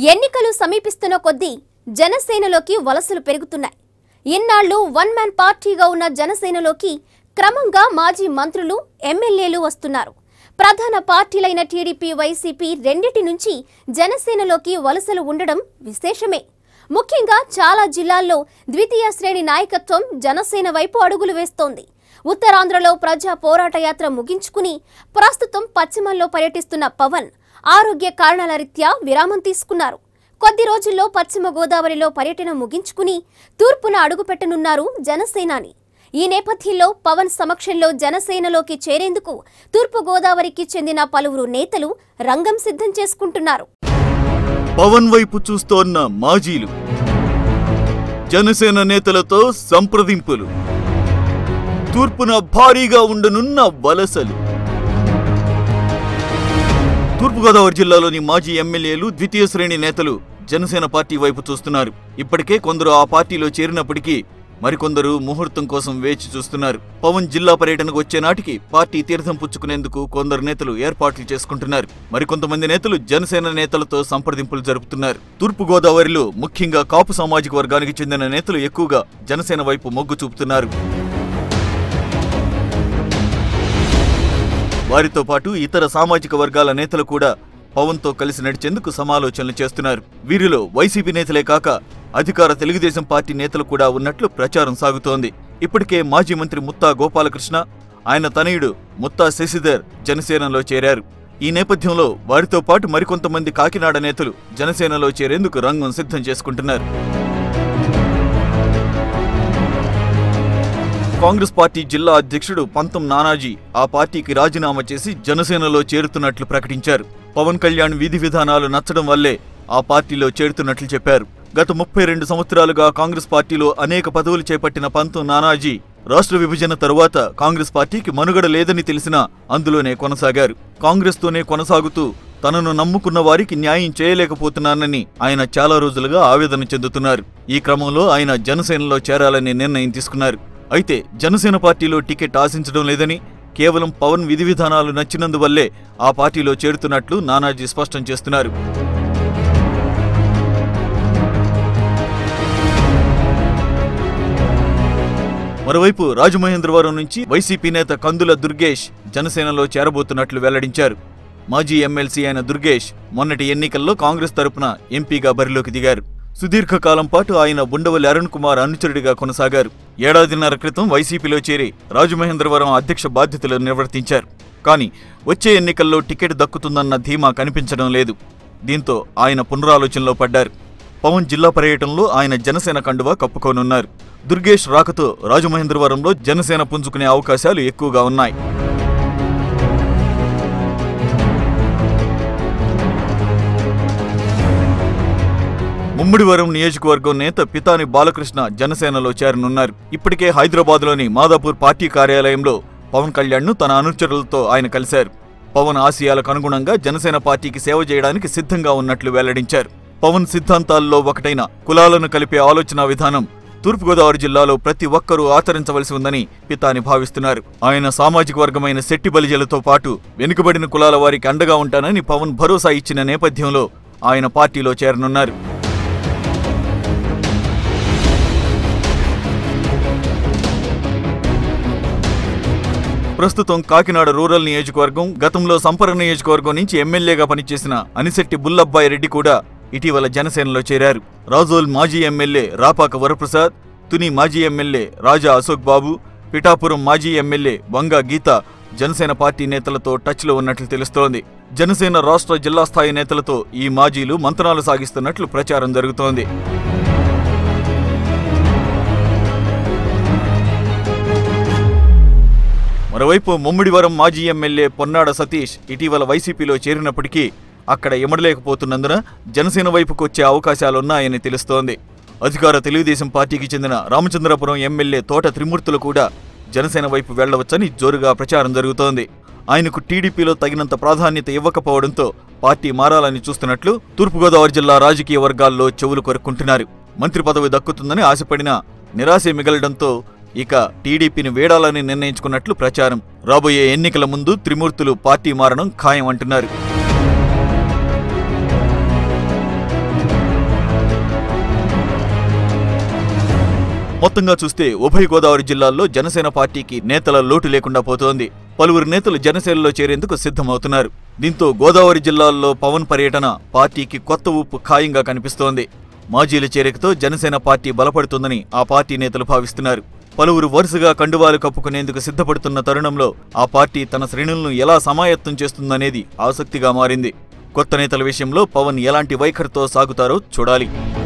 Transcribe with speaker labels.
Speaker 1: ఎన్నికలు సమీపిస్తున్న కొద్దీ జనసేనలోకి వలసలు పెరుగుతున్నాయి ఇన్నాళ్లు వన్ మ్యాన్ పార్టీగా ఉన్న జనసేనలోకి క్రమంగా మాజీ మంత్రులు ఎమ్మెల్యేలు వస్తున్నారు ప్రధాన పార్టీలైన టీడీపీ వైసీపీ రెండిటి నుంచి జనసేనలోకి వలసలు ఉండడం విశేషమే ముఖ్యంగా చాలా జిల్లాల్లో ద్వితీయ శ్రేణి నాయకత్వం జనసేన వైపు అడుగులు వేస్తోంది ఉత్తరాంధ్రలో ప్రజా పోరాట యాత్ర ముగించుకుని ప్రస్తుతం పశ్చిమంలో పర్యటిస్తున్న పవన్ ఆరోగ్య కారణాల రీత్యా విరామం తీసుకున్నారు కొద్ది రోజుల్లో పశ్చిమ గోదావరిలో పర్యటన ముగించుకుని తూర్పున అడుగుపెట్టనున్నారు జనసేనాని ఈ నేపథ్యంలో పవన్ సమక్షంలో జనసేనలోకి చేరేందుకు తూర్పు గోదావరికి చెందిన పలువురు నేతలు రంగం సిద్ధం చేసుకుంటున్నారు
Speaker 2: పవన్ వైపు చూస్తోన్న మాజీలు జనసేన నేతలతో సంప్రదింపులు తూర్పున భారీగా ఉండనున్న వలసలు తూర్పుగోదావరి జిల్లాలోని మాజీ ఎమ్మెల్యేలు ద్వితీయ శ్రేణి నేతలు జనసేన పార్టీ వైపు చూస్తున్నారు ఇప్పటికే కొందరు ఆ పార్టీలో చేరినప్పటికీ మరికొందరు ముహూర్తం కోసం వేచి చూస్తున్నారు పవన్ జిల్లా పర్యటనకు వచ్చే నాటికి పార్టీ తీర్థం పుచ్చుకునేందుకు కొందరు నేతలు ఏర్పాట్లు చేసుకుంటున్నారు మరికొంతమంది నేతలు జనసేన నేతలతో సంప్రదింపులు జరుపుతున్నారు తూర్పు గోదావరిలో ముఖ్యంగా కాపు సామాజిక వర్గానికి చెందిన నేతలు ఎక్కువగా జనసేన వైపు మొగ్గు చూపుతున్నారు వారితో పాటు ఇతర సామాజిక వర్గాల నేతలు కూడా పవన్తో కలిసి నడిచేందుకు సమాలోచనలు చేస్తున్నారు వీరిలో వైసీపీ నేతలే కాక అధికార తెలుగుదేశం పార్టీ నేతలు కూడా ఉన్నట్లు ప్రచారం సాగుతోంది ఇప్పటికే మాజీ మంత్రి ముత్తా గోపాలకృష్ణ ఆయన తనయుడు ముత్తా శశిధర్ జనసేనలో చేరారు ఈ నేపథ్యంలో వారితో పాటు మరికొంతమంది కాకినాడ నేతలు జనసేనలో చేరేందుకు రంగం సిద్ధం చేసుకుంటున్నారు కాంగ్రెస్ పార్టీ జిల్లా అధ్యక్షుడు పంతం నానాజీ ఆ పార్టీకి రాజీనామా చేసి జనసేనలో చేరుతున్నట్లు ప్రకటించారు పవన్ కళ్యాణ్ విధి విధానాలు నచ్చడం వల్లే ఆ పార్టీలో చేరుతున్నట్లు చెప్పారు గత ముప్పై రెండు సంవత్సరాలుగా కాంగ్రెస్ పార్టీలో అనేక పదవులు చేపట్టిన పంతం నానాజీ రాష్ట్ర విభజన తరువాత కాంగ్రెస్ పార్టీకి మనుగడ లేదని తెలిసినా అందులోనే కొనసాగారు కాంగ్రెస్తోనే కొనసాగుతూ తనను నమ్ముకున్న వారికి న్యాయం చేయలేకపోతున్నానని ఆయన చాలా రోజులుగా ఆవేదన చెందుతున్నారు ఈ క్రమంలో ఆయన జనసేనలో చేరాలని నిర్ణయం తీసుకున్నారు అయితే జనసేన పార్టీలో టికెట్ ఆశించడం లేదని కేవలం పవన్ విధి విధానాలు నచ్చినందువల్లే ఆ పార్టీలో చేరుతున్నట్లు నానాజీ స్పష్టం చేస్తున్నారు మరోవైపు రాజమహేంద్రవరం నుంచి వైసీపీ నేత కందుల దుర్గేష్ జనసేనలో చేరబోతున్నట్లు వెల్లడించారు మాజీ ఎమ్మెల్సీ అయిన దుర్గేష్ మొన్నటి ఎన్నికల్లో కాంగ్రెస్ తరపున ఎంపీగా బరిలోకి దిగారు సుదీర్ఘకాలం పాటు ఆయన బుండవల్లి అరుణ్ కుమార్ అనుచరుడిగా కొనసాగారు ఏడాదిన్నర క్రితం వైసీపీలో చేరి రాజమహేంద్రవరం అధ్యక్ష బాధ్యతలు నిర్వర్తించారు కానీ వచ్చే ఎన్నికల్లో టికెట్ దక్కుతుందన్న ధీమా కనిపించడం లేదు దీంతో ఆయన పునరాలోచనలో పడ్డారు పవన్ జిల్లా పర్యటనలో ఆయన జనసేన కండువా కప్పుకోనున్నారు దుర్గేష్ రాకతో రాజమహేంద్రవరంలో జనసేన పుంజుకునే అవకాశాలు ఎక్కువగా ఉన్నాయి ముమ్మిడివరం నియోజకవర్గం నేత పితాని బాలకృష్ణ జనసేనలో చేరనున్నారు ఇప్పటికే హైదరాబాద్లోని మాదాపూర్ పార్టీ కార్యాలయంలో పవన్ కళ్యాణ్ను తన అనుచరులతో ఆయన కలిశారు పవన్ ఆశయాలకు అనుగుణంగా జనసేన పార్టీకి సేవ చేయడానికి సిద్ధంగా ఉన్నట్లు వెల్లడించారు పవన్ సిద్ధాంతాల్లో ఒకటైన కులాలను కలిపే ఆలోచన విధానం తూర్పుగోదావరి జిల్లాలో ప్రతి ఒక్కరూ ఆచరించవలసి ఉందని పితాని భావిస్తున్నారు ఆయన సామాజిక వర్గమైన శెట్టి బలిజలతో పాటు వెనుకబడిన కులాల వారికి అండగా ఉంటానని పవన్ భరోసా ఇచ్చిన నేపథ్యంలో ఆయన పార్టీలో చేరనున్నారు ప్రస్తుతం కాకినాడ రూరల్ నియోజకవర్గం గతంలో సంపర నియోజకవర్గం నుంచి ఎమ్మెల్యేగా పనిచేసిన అనిశెట్టి బుల్లబ్బాయి రెడ్డి కూడా ఇటీవల జనసేనలో చేరారు రాజోల్ మాజీ ఎమ్మెల్యే రాపాక వరప్రసాద్ తుని మాజీ ఎమ్మెల్యే రాజా అశోక్ బాబు పిఠాపురం మాజీ ఎమ్మెల్యే వంగ గీత జనసేన పార్టీ నేతలతో టచ్లో ఉన్నట్లు తెలుస్తోంది జనసేన రాష్ట్ర జిల్లా స్థాయి నేతలతో ఈ మాజీలు మంతనాలు సాగిస్తున్నట్లు ప్రచారం జరుగుతోంది మరోవైపు ముమ్మిడివరం మాజీ ఎమ్మెల్యే పొన్నాడ సతీష్ ఇటీవల వైసీపీలో చేరినప్పటికీ అక్కడ ఇమడలేకపోతున్నందున జనసేన వైపుకు వచ్చే అవకాశాలున్నాయని తెలుస్తోంది అధికార తెలుగుదేశం పార్టీకి చెందిన రామచంద్రపురం ఎమ్మెల్యే తోట త్రిమూర్తులు కూడా జనసేన వైపు వెళ్లవచ్చని జోరుగా ప్రచారం జరుగుతోంది ఆయనకు టీడీపీలో తగినంత ప్రాధాన్యత ఇవ్వకపోవడంతో పార్టీ మారాలని చూస్తున్నట్లు తూర్పుగోదావరి జిల్లా రాజకీయ వర్గాల్లో చెవులు కొరుక్కుంటున్నారు మంత్రి పదవి దక్కుతుందని ఆశపడినా నిరాశే మిగలడంతో ఇక టీడీపీని వేడాలని నిర్ణయించుకున్నట్లు ప్రచారం రాబోయే ఎన్నికల ముందు త్రిమూర్తులు పార్టీ మారడం ఖాయం అంటున్నారు మొత్తంగా చూస్తే ఉభయ గోదావరి జిల్లాల్లో జనసేన పార్టీకి నేతల లోటు లేకుండా పోతోంది పలువురు నేతలు జనసేనలో చేరేందుకు సిద్ధమవుతున్నారు దీంతో గోదావరి జిల్లాల్లో పవన్ పర్యటన పార్టీకి కొత్త ఊపు ఖాయంగా కనిపిస్తోంది మాజీల చేరికతో జనసేన పార్టీ బలపడుతుందని ఆ పార్టీ నేతలు భావిస్తున్నారు పలువురు వరుసగా కండువాలు కప్పుకునేందుకు సిద్ధపడుతున్న తరుణంలో ఆ పార్టీ తన శ్రేణులను ఎలా సమాయత్తం చేస్తుందనేది ఆసక్తిగా మారింది కొత్త నేతల విషయంలో పవన్ ఎలాంటి వైఖరితో సాగుతారో చూడాలి